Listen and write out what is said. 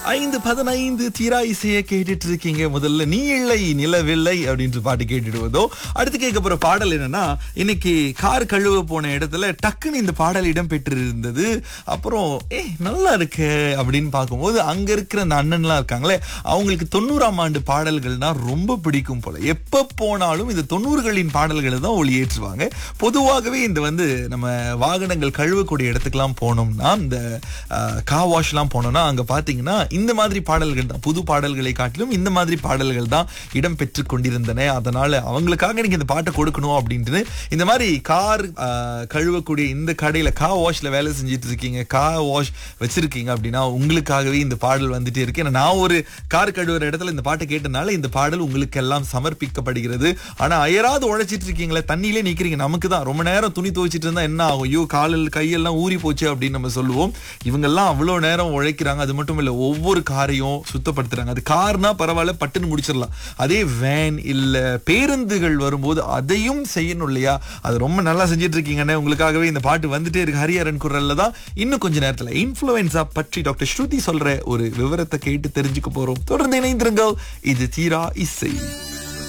ஐந்து பதினைந்து தீரா இசையை கேட்டுட்டு இருக்கீங்க முதல்ல நீ இல்லை நிலவில்லை அப்படின்ற பாட்டு கேட்டுடுவதோ அடுத்து கேட்க போற பாடல் என்னன்னா இன்னைக்கு கார் கழுவ போன இடத்துல டக்குன்னு இந்த பாடல் இடம் பெற்றிருந்தது அப்புறம் ஏ நல்லா இருக்கு அப்படின்னு பார்க்கும்போது அங்க இருக்கிற அந்த அண்ணன்லாம் இருக்காங்களே அவங்களுக்கு தொண்ணூறாம் ஆண்டு பாடல்கள்னா ரொம்ப பிடிக்கும் போல எப்ப போனாலும் இந்த தொண்ணூறுகளின் பாடல்களை தான் ஒளியேற்றுவாங்க பொதுவாகவே இந்த வந்து நம்ம வாகனங்கள் கழுவக்கூடிய இடத்துக்குலாம் போனோம்னா இந்த கா வாஷ்லாம் போனோம்னா அங்க பாத்தீங்கன்னா இந்த மாதிரி பாடல்கள் தான் புது பாடல்களை காட்டிலும் இந்த மாதிரி பாடல்கள் தான் இடம் பெற்று கொண்டிருந்தன அதனால அவங்களுக்காக நீங்க இந்த பாட்டை கொடுக்கணும் அப்படின்ட்டு இந்த மாதிரி கார் கழுவக்கூடிய இந்த கடையில கா வாஷ்ல வேலை செஞ்சுட்டு இருக்கீங்க கா வாஷ் வச்சிருக்கீங்க அப்படின்னா உங்களுக்காகவே இந்த பாடல் வந்துட்டே இருக்கு ஏன்னா நான் ஒரு கார் கழுவுற இடத்துல இந்த பாட்டை கேட்டனால இந்த பாடல் உங்களுக்கு எல்லாம் சமர்ப்பிக்கப்படுகிறது ஆனா அயராது உழைச்சிட்டு இருக்கீங்களே தண்ணியிலே நிக்கிறீங்க நமக்கு தான் ரொம்ப நேரம் துணி துவைச்சிட்டு இருந்தா என்ன ஆகும் ஐயோ காலில் கையெல்லாம் ஊறி போச்சு அப்படின்னு நம்ம சொல்லுவோம் இவங்கெல்லாம் அவ்வளவு நேரம் உழைக்கிறாங்க அது மட்டும் இல்ல ஒவ்வொரு காரையும் சுத்தப்படுத்துறாங்க அது கார்னா பரவாயில்ல பட்டுன்னு முடிச்சிடலாம் அதே வேன் இல்ல பேருந்துகள் வரும்போது அதையும் செய்யணும் இல்லையா அது ரொம்ப நல்லா செஞ்சிட்டு இருக்கீங்கன்னு உங்களுக்காகவே இந்த பாட்டு வந்துட்டே இருக்கு ஹரிஹரன் குரல்ல தான் இன்னும் கொஞ்ச நேரத்துல இன்ஃபுளுன்சா பற்றி டாக்டர் ஸ்ருதி சொல்ற ஒரு விவரத்தை கேட்டு தெரிஞ்சுக்க போறோம் தொடர்ந்து இணைந்திருங்கள் இது தீரா இசை